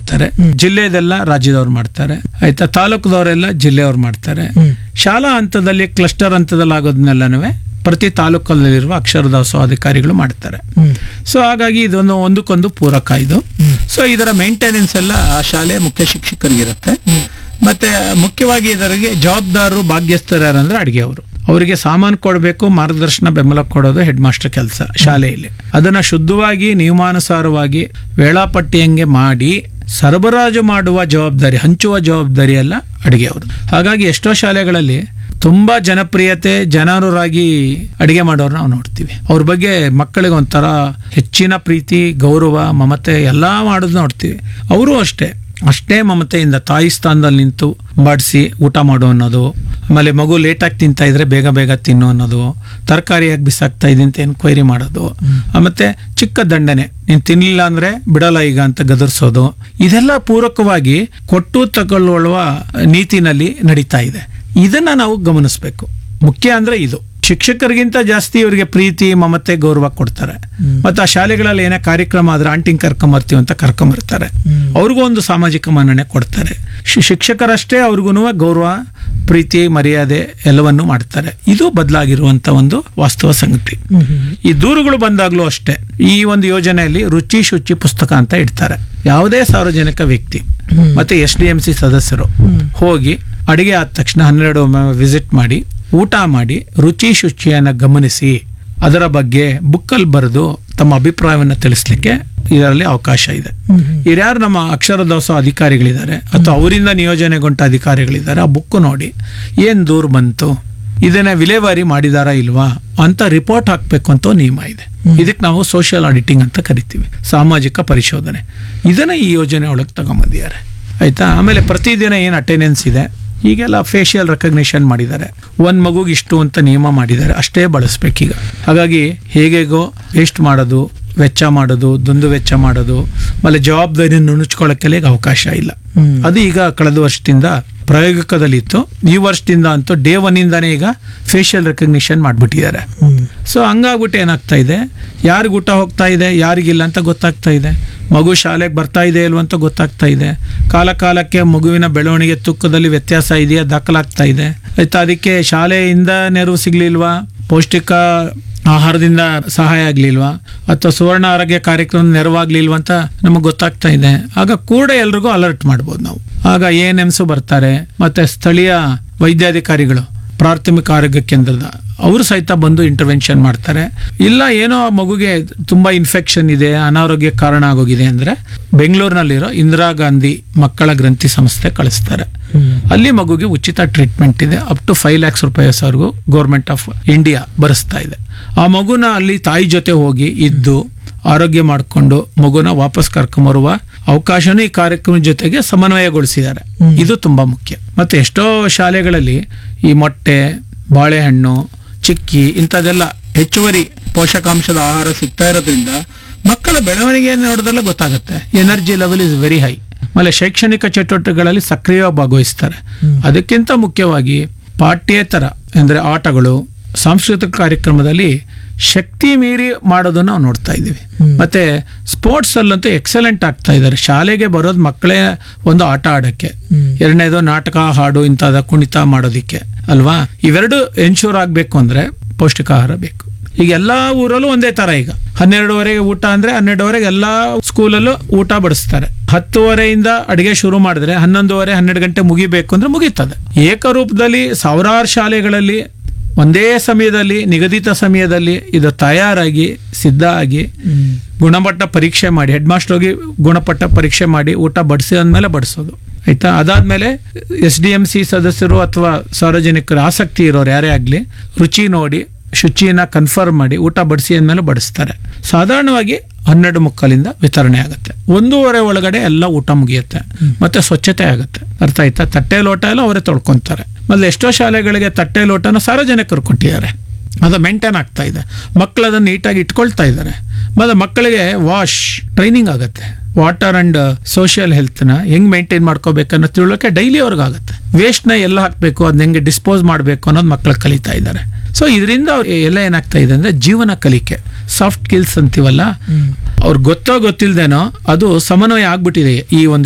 ಮಾಡ್ತಾರೆ ಜಿಲ್ಲೆದೆಲ್ಲ ರಾಜ್ಯದವ್ರು ಮಾಡ್ತಾರೆ ಆಯ್ತಾ ತಾಲೂಕದವರೆಲ್ಲ ಜಿಲ್ಲೆಯವ್ರು ಮಾಡ್ತಾರೆ ಶಾಲಾ ಹಂತದಲ್ಲಿ ಕ್ಲಸ್ಟರ್ ಹಂತದಲ್ಲಿ ಆಗೋದನ್ನೆಲ್ಲನೂ ಪ್ರತಿ ತಾಲೂಕಲ್ಲಿರುವ ಅಕ್ಷರ ದಾಸೋಹ ಅಧಿಕಾರಿಗಳು ಮಾಡ್ತಾರೆ ಸೊ ಹಾಗಾಗಿ ಇದೊಂದು ಒಂದಕ್ಕೊಂದು ಪೂರಕ ಇದು ಸೊ ಇದರ ಮೇಂಟೆನೆನ್ಸ್ ಎಲ್ಲ ಆ ಶಾಲೆ ಮುಖ್ಯ ಶಿಕ್ಷಕರಿಗಿರುತ್ತೆ ಮತ್ತೆ ಮುಖ್ಯವಾಗಿ ಇದರಿಗೆ ಜವಾಬ್ದಾರರು ಭಾಗ್ಯಸ್ಥರು ಯಾರಂದ್ರೆ ಅಡಿಗೆ ಅವರು ಅವರಿಗೆ ಸಾಮಾನು ಕೊಡಬೇಕು ಮಾರ್ಗದರ್ಶನ ಬೆಂಬಲ ಕೊಡೋದು ಹೆಡ್ ಮಾಸ್ಟರ್ ಕೆಲಸ ಶಾಲೆಯಲ್ಲಿ ಅದನ್ನ ಶುದ್ಧವಾಗಿ ನಿಯಮಾನುಸಾರವಾಗಿ ವೇಳಾಪಟ್ಟಿಯಂಗೆ ಮಾಡಿ ಸರಬರಾಜು ಮಾಡುವ ಜವಾಬ್ದಾರಿ ಹಂಚುವ ಜವಾಬ್ದಾರಿ ಎಲ್ಲ ಅಡಿಗೆ ಅವ್ರದ್ದು ಹಾಗಾಗಿ ಎಷ್ಟೋ ಶಾಲೆಗಳಲ್ಲಿ ತುಂಬಾ ಜನಪ್ರಿಯತೆ ಜನರಾಗಿ ಅಡಿಗೆ ಮಾಡೋರು ನಾವು ನೋಡ್ತೀವಿ ಅವ್ರ ಬಗ್ಗೆ ಮಕ್ಕಳಿಗೆ ಒಂಥರ ಹೆಚ್ಚಿನ ಪ್ರೀತಿ ಗೌರವ ಮಮತೆ ಎಲ್ಲಾ ಮಾಡೋದು ನೋಡ್ತೀವಿ ಅವರು ಅಷ್ಟೇ ಅಷ್ಟೇ ಮಮತೆಯಿಂದ ತಾಯಿ ಸ್ಥಾನದಲ್ಲಿ ನಿಂತು ಬಡಿಸಿ ಊಟ ಮಾಡು ಅನ್ನೋದು ಆಮೇಲೆ ಮಗು ಲೇಟಾಗಿ ತಿಂತಾ ಇದ್ರೆ ಬೇಗ ಬೇಗ ತಿನ್ನು ಅನ್ನೋದು ತರಕಾರಿಯಾಗಿ ಬಿಸಾಕ್ತಾ ಇದೆ ಅಂತ ಎನ್ಕ್ವೈರಿ ಮಾಡೋದು ಮತ್ತೆ ಚಿಕ್ಕ ದಂಡನೆ ನೀನ್ ತಿನ್ಲಿಲ್ಲ ಅಂದ್ರೆ ಬಿಡಲ್ಲ ಈಗ ಅಂತ ಗದರ್ಸೋದು ಇದೆಲ್ಲ ಪೂರಕವಾಗಿ ಕೊಟ್ಟು ತಗೊಳ್ಳುವ ನೀತಿನಲ್ಲಿ ನಡೀತಾ ಇದೆ ಇದನ್ನ ನಾವು ಗಮನಿಸಬೇಕು ಮುಖ್ಯ ಅಂದ್ರೆ ಇದು ಶಿಕ್ಷಕರಿಗಿಂತ ಜಾಸ್ತಿ ಇವರಿಗೆ ಪ್ರೀತಿ ಮಮತೆ ಗೌರವ ಕೊಡ್ತಾರೆ ಮತ್ತೆ ಆ ಶಾಲೆಗಳಲ್ಲಿ ಏನೇ ಕಾರ್ಯಕ್ರಮ ಆದ್ರೆ ಆಂಟಿಂಗ್ ಕರ್ಕೊಂಬರ್ತೀವಿ ಅಂತ ಕರ್ಕೊಂಬರ್ತಾರೆ ಅವ್ರಿಗೂ ಒಂದು ಸಾಮಾಜಿಕ ಮನ್ನಣೆ ಕೊಡ್ತಾರೆ ಶಿ- ಶಿಕ್ಷಕರಷ್ಟೇ ಅವ್ರಿಗೂ ಗೌರವ ಪ್ರೀತಿ ಮರ್ಯಾದೆ ಎಲ್ಲವನ್ನೂ ಮಾಡ್ತಾರೆ ಇದು ಬದಲಾಗಿರುವಂತ ಒಂದು ವಾಸ್ತವ ಸಂಗತಿ ಈ ದೂರುಗಳು ಬಂದಾಗ್ಲೂ ಅಷ್ಟೇ ಈ ಒಂದು ಯೋಜನೆಯಲ್ಲಿ ರುಚಿ ಶುಚಿ ಪುಸ್ತಕ ಅಂತ ಇಡ್ತಾರೆ ಯಾವುದೇ ಸಾರ್ವಜನಿಕ ವ್ಯಕ್ತಿ ಮತ್ತೆ ಎಸ್ ಡಿ ಎಂ ಸಿ ಸದಸ್ಯರು ಹೋಗಿ ಅಡಿಗೆ ಆದ ತಕ್ಷಣ ಹನ್ನೆರಡು ವಿಸಿಟ್ ಮಾಡಿ ಊಟ ಮಾಡಿ ರುಚಿ ಶುಚಿಯನ್ನ ಗಮನಿಸಿ ಅದರ ಬಗ್ಗೆ ಬುಕ್ಕಲ್ಲಿ ಬರೆದು ತಮ್ಮ ಅಭಿಪ್ರಾಯವನ್ನು ತಿಳಿಸ್ಲಿಕ್ಕೆ ಇದರಲ್ಲಿ ಅವಕಾಶ ಇದೆ ಯಾರು ನಮ್ಮ ಅಕ್ಷರ ದೋಸ ಅಧಿಕಾರಿಗಳಿದ್ದಾರೆ ಅಥವಾ ಅವರಿಂದ ನಿಯೋಜನೆಗೊಂಡ ಅಧಿಕಾರಿಗಳಿದ್ದಾರೆ ಆ ಬುಕ್ ನೋಡಿ ಏನ್ ದೂರ ಬಂತು ಇದನ್ನ ವಿಲೇವಾರಿ ಮಾಡಿದಾರಾ ಇಲ್ವಾ ಅಂತ ರಿಪೋರ್ಟ್ ಹಾಕ್ಬೇಕು ಅಂತ ಒಂದು ನಿಯಮ ಇದೆ ಇದಕ್ಕೆ ನಾವು ಸೋಷಿಯಲ್ ಆಡಿಟಿಂಗ್ ಅಂತ ಕರಿತೀವಿ ಸಾಮಾಜಿಕ ಪರಿಶೋಧನೆ ಇದನ್ನ ಈ ಯೋಜನೆ ಒಳಗೆ ತಗೊಂಬಂದಿದ್ದಾರೆ ಆಯ್ತಾ ಆಮೇಲೆ ಪ್ರತಿದಿನ ಏನು ಅಟೆಂಡೆನ್ಸ್ ಇದೆ ಈಗೆಲ್ಲ ಫೇಶಿಯಲ್ ರೆಕಗ್ನಿಷನ್ ಮಾಡಿದ್ದಾರೆ ಒಂದ್ ಮಗುಗೆ ಇಷ್ಟು ಅಂತ ನಿಯಮ ಮಾಡಿದ್ದಾರೆ ಅಷ್ಟೇ ಬಳಸ್ಬೇಕೀಗ ಹಾಗಾಗಿ ಹೇಗೆಗೋ ವೇಸ್ಟ್ ಮಾಡೋದು ವೆಚ್ಚ ಮಾಡೋದು ದುಂದು ವೆಚ್ಚ ಮಾಡೋದು ಆಮೇಲೆ ಜವಾಬ್ದಾರಿಯನ್ನು ನುಣುಚ್ಕೊಳ್ಳೋಕ್ಕೆಲ್ಲ ಈಗ ಅವಕಾಶ ಇಲ್ಲ ಅದು ಈಗ ಕಳೆದ ವರ್ಷದಿಂದ ಪ್ರಾಯೋಗಿಕದಲ್ಲಿ ಇತ್ತು ಈ ವರ್ಷದಿಂದ ಅಂತೂ ಡೇ ಒನ್ ಇಂದಾನೇ ಈಗ ಫೇಶಿಯಲ್ ರೆಕಗ್ನಿಷನ್ ಮಾಡ್ಬಿಟ್ಟಿದ್ದಾರೆ ಸೊ ಹಂಗಾಗ್ಬಿಟ್ಟು ಏನಾಗ್ತಾ ಇದೆ ಯಾರಿಗ್ ಊಟ ಹೋಗ್ತಾ ಇದೆ ಯಾರಿಗಿಲ್ಲ ಅಂತ ಗೊತ್ತಾಗ್ತಾ ಇದೆ ಮಗು ಶಾಲೆಗೆ ಬರ್ತಾ ಇದೆ ಇಲ್ವ ಅಂತ ಗೊತ್ತಾಗ್ತಾ ಇದೆ ಕಾಲ ಕಾಲಕ್ಕೆ ಮಗುವಿನ ಬೆಳವಣಿಗೆ ತೂಕದಲ್ಲಿ ವ್ಯತ್ಯಾಸ ಇದೆಯಾ ದಾಖಲಾಗ್ತಾ ಇದೆ ಆಯ್ತಾ ಅದಕ್ಕೆ ಶಾಲೆಯಿಂದ ನೆರವು ಸಿಗ್ಲಿಲ್ವಾ ಪೌಷ್ಟಿಕ ಆಹಾರದಿಂದ ಸಹಾಯ ಆಗ್ಲಿಲ್ವಾ ಅಥವಾ ಸುವರ್ಣ ಆರೋಗ್ಯ ಕಾರ್ಯಕ್ರಮ ನೆರವಾಗ್ಲಿಲ್ವಾ ಅಂತ ನಮಗೆ ಗೊತ್ತಾಗ್ತಾ ಇದೆ ಆಗ ಕೂಡ ಎಲ್ರಿಗೂ ಅಲರ್ಟ್ ಮಾಡ್ಬೋದು ನಾವು ಆಗ ಎ ಎನ್ ಎಮ್ಸು ಬರ್ತಾರೆ ಮತ್ತೆ ಸ್ಥಳೀಯ ವೈದ್ಯಾಧಿಕಾರಿಗಳು ಪ್ರಾಥಮಿಕ ಆರೋಗ್ಯ ಕೇಂದ್ರದ ಅವರು ಸಹಿತ ಬಂದು ಇಂಟರ್ವೆನ್ಷನ್ ಮಾಡ್ತಾರೆ ಇಲ್ಲ ಏನೋ ಆ ಮಗುಗೆ ತುಂಬಾ ಇನ್ಫೆಕ್ಷನ್ ಇದೆ ಅನಾರೋಗ್ಯ ಕಾರಣ ಆಗೋಗಿದೆ ಅಂದ್ರೆ ಬೆಂಗಳೂರಿನಲ್ಲಿರೋ ಇಂದಿರಾ ಗಾಂಧಿ ಮಕ್ಕಳ ಗ್ರಂಥಿ ಸಂಸ್ಥೆ ಕಳಿಸ್ತಾರೆ ಅಲ್ಲಿ ಮಗುಗೆ ಉಚಿತ ಟ್ರೀಟ್ಮೆಂಟ್ ಇದೆ ಅಪ್ ಟು ಫೈವ್ ಲ್ಯಾಕ್ಸ್ ರೂಪಾಯಿವರೆಗೂ ಗೌರ್ಮೆಂಟ್ ಆಫ್ ಇಂಡಿಯಾ ಭರಿಸ್ತಾ ಇದೆ ಆ ಮಗುನ ಅಲ್ಲಿ ತಾಯಿ ಜೊತೆ ಹೋಗಿ ಇದ್ದು ಆರೋಗ್ಯ ಮಾಡಿಕೊಂಡು ಮಗುನ ವಾಪಸ್ ಕರ್ಕೊಂಬರುವ ಅವಕಾಶನೂ ಈ ಕಾರ್ಯಕ್ರಮದ ಜೊತೆಗೆ ಸಮನ್ವಯಗೊಳಿಸಿದ್ದಾರೆ ಇದು ತುಂಬಾ ಮುಖ್ಯ ಮತ್ತೆ ಎಷ್ಟೋ ಶಾಲೆಗಳಲ್ಲಿ ಈ ಮೊಟ್ಟೆ ಬಾಳೆಹಣ್ಣು ಚಿಕ್ಕಿ ಇಂಥದ್ದೆಲ್ಲ ಹೆಚ್ಚುವರಿ ಪೋಷಕಾಂಶದ ಆಹಾರ ಸಿಗ್ತಾ ಇರೋದ್ರಿಂದ ಮಕ್ಕಳ ಬೆಳವಣಿಗೆಯನ್ನು ನೋಡಿದ್ರೆ ಗೊತ್ತಾಗುತ್ತೆ energy level is very high ಆಮೇಲೆ ಶೈಕ್ಷಣಿಕ ಚಟುವಟಿಕೆಗಳಲ್ಲಿ ಸಕ್ರಿಯವಾಗಿ ಭಾಗವಹಿಸ್ತಾರೆ ಅದಕ್ಕಿಂತ ಮುಖ್ಯವಾಗಿ ಪಾಠ್ಯೇತರ ಅಂದ್ರೆ ಆಟಗಳು ಸಾಂಸ್ಕೃತಿಕ ಕಾರ್ಯಕ್ರಮದಲ್ಲಿ ಶಕ್ತಿ ಮೀರಿ ಮಾಡೋದನ್ನ ನಾವು ನೋಡ್ತಾ ಇದ್ದೀವಿ ಮತ್ತೆ ಸ್ಪೋರ್ಟ್ಸ್ ಅಲ್ಲಂತೂ ಎಕ್ಸಲೆಂಟ್ ಆಗ್ತಾ ಇದ್ದಾರೆ ಶಾಲೆಗೆ ಬರೋದು ಮಕ್ಕಳೇ ಒಂದು ಆಟ ಆಡಕ್ಕೆ ಎರಡನೇದು ನಾಟಕ ಹಾಡು ಇಂಥದ ಕುಣಿತ ಮಾಡೋದಿಕ್ಕೆ ಅಲ್ವಾ ಇವೆರಡು ಎನ್ಶೂರ್ ಆಗ್ಬೇಕು ಅಂದ್ರೆ ಪೌಷ್ಟಿಕ ಆಹಾರ ಬೇಕು ಈಗ ಎಲ್ಲಾ ಊರಲ್ಲೂ ಒಂದೇ ತರ ಈಗ ಹನ್ನೆರಡುವರೆಗೆ ಊಟ ಅಂದ್ರೆ ಹನ್ನೆರಡುವರೆಗೆ ಎಲ್ಲಾ ಸ್ಕೂಲಲ್ಲೂ ಊಟ ಬಡಿಸ್ತಾರೆ ಹತ್ತುವರೆಯಿಂದ ಅಡಿಗೆ ಶುರು ಮಾಡಿದ್ರೆ ಹನ್ನೊಂದುವರೆ ಹನ್ನೆರಡು ಗಂಟೆ ಮುಗಿಬೇಕು ಅಂದ್ರೆ ಮುಗೀತದೆ ಏಕರೂಪದಲ್ಲಿ ಸಾವಿರಾರು ಶಾಲೆಗಳಲ್ಲಿ ಒಂದೇ ಸಮಯದಲ್ಲಿ ನಿಗದಿತ ಸಮಯದಲ್ಲಿ ಇದು ತಯಾರಾಗಿ ಸಿದ್ಧ ಆಗಿ ಗುಣಮಟ್ಟ ಪರೀಕ್ಷೆ ಮಾಡಿ ಹೆಡ್ ಮಾಸ್ಟರ್ ಹೋಗಿ ಗುಣಮಟ್ಟ ಪರೀಕ್ಷೆ ಮಾಡಿ ಊಟ ಬಡಿಸಿ ಅಂದ್ಮೇಲೆ ಬಡಿಸೋದು ಆಯ್ತಾ ಅದಾದ್ಮೇಲೆ ಎಸ್ ಡಿ ಎಂ ಸಿ ಸದಸ್ಯರು ಅಥವಾ ಸಾರ್ವಜನಿಕರು ಆಸಕ್ತಿ ಇರೋರು ಯಾರೇ ಆಗ್ಲಿ ರುಚಿ ನೋಡಿ ಶುಚಿನ ಕನ್ಫರ್ಮ್ ಮಾಡಿ ಊಟ ಬಡಿಸಿ ಅಂದ್ಮೇಲೆ ಬಡಿಸ್ತಾರೆ ಸಾಧಾರಣವಾಗಿ ಹನ್ನೆರಡು ಮುಕ್ಕಾಲಿಂದ ವಿತರಣೆ ಆಗುತ್ತೆ ಒಂದೂವರೆ ಒಳಗಡೆ ಎಲ್ಲ ಊಟ ಮುಗಿಯುತ್ತೆ ಮತ್ತೆ ಸ್ವಚ್ಛತೆ ಆಗುತ್ತೆ ಅರ್ಥ ಆಯ್ತಾ ತಟ್ಟೆ ಲೋಟ ಎಲ್ಲ ಅವರೇ ತೊಳ್ಕೊಂತಾರೆ ಮೊದಲು ಎಷ್ಟೋ ಶಾಲೆಗಳಿಗೆ ತಟ್ಟೆ ಲೋಟನ ಸಾರ್ವಜನಿಕರು ಕೊಟ್ಟಿದ್ದಾರೆ ಅದು ಮೇಂಟೈನ್ ಆಗ್ತಾ ಇದೆ ಮಕ್ಕಳು ಅದನ್ನ ನೀಟಾಗಿ ಇಟ್ಕೊಳ್ತಾ ಇದ್ದಾರೆ ಮತ್ತೆ ಮಕ್ಕಳಿಗೆ ವಾಶ್ ಟ್ರೈನಿಂಗ್ ಆಗುತ್ತೆ ವಾಟರ್ ಅಂಡ್ ಸೋಷಿಯಲ್ ಹೆಲ್ತ್ ನ ಹೆಂಗ್ ಮೇಂಟೈನ್ ಮಾಡ್ಕೋಬೇಕನ್ನೋ ತಿಳುವಳಿಕೆ ಡೈಲಿ ಅವ್ರಿಗಾಗುತ್ತೆ ವೇಸ್ಟ್ ನ ಎಲ್ಲ ಹಾಕ್ಬೇಕು ಅದನ್ನ ಹೆಂಗೆ ಡಿಸ್ಪೋಸ್ ಮಾಡಬೇಕು ಅನ್ನೋದು ಮಕ್ಕಳು ಕಲಿತಾ ಇದ್ದಾರೆ ಸೊ ಇದರಿಂದ ಎಲ್ಲ ಏನಾಗ್ತಾ ಇದೆ ಅಂದ್ರೆ ಜೀವನ ಕಲಿಕೆ ಸಾಫ್ಟ್ ಸ್ಕಿಲ್ಸ್ ಅಂತೀವಲ್ಲ ಅವ್ರಿಗೆ ಗೊತ್ತೋ ಗೊತ್ತಿಲ್ದೇನೋ ಅದು ಸಮನ್ವಯ ಆಗ್ಬಿಟ್ಟಿದೆ ಈ ಒಂದು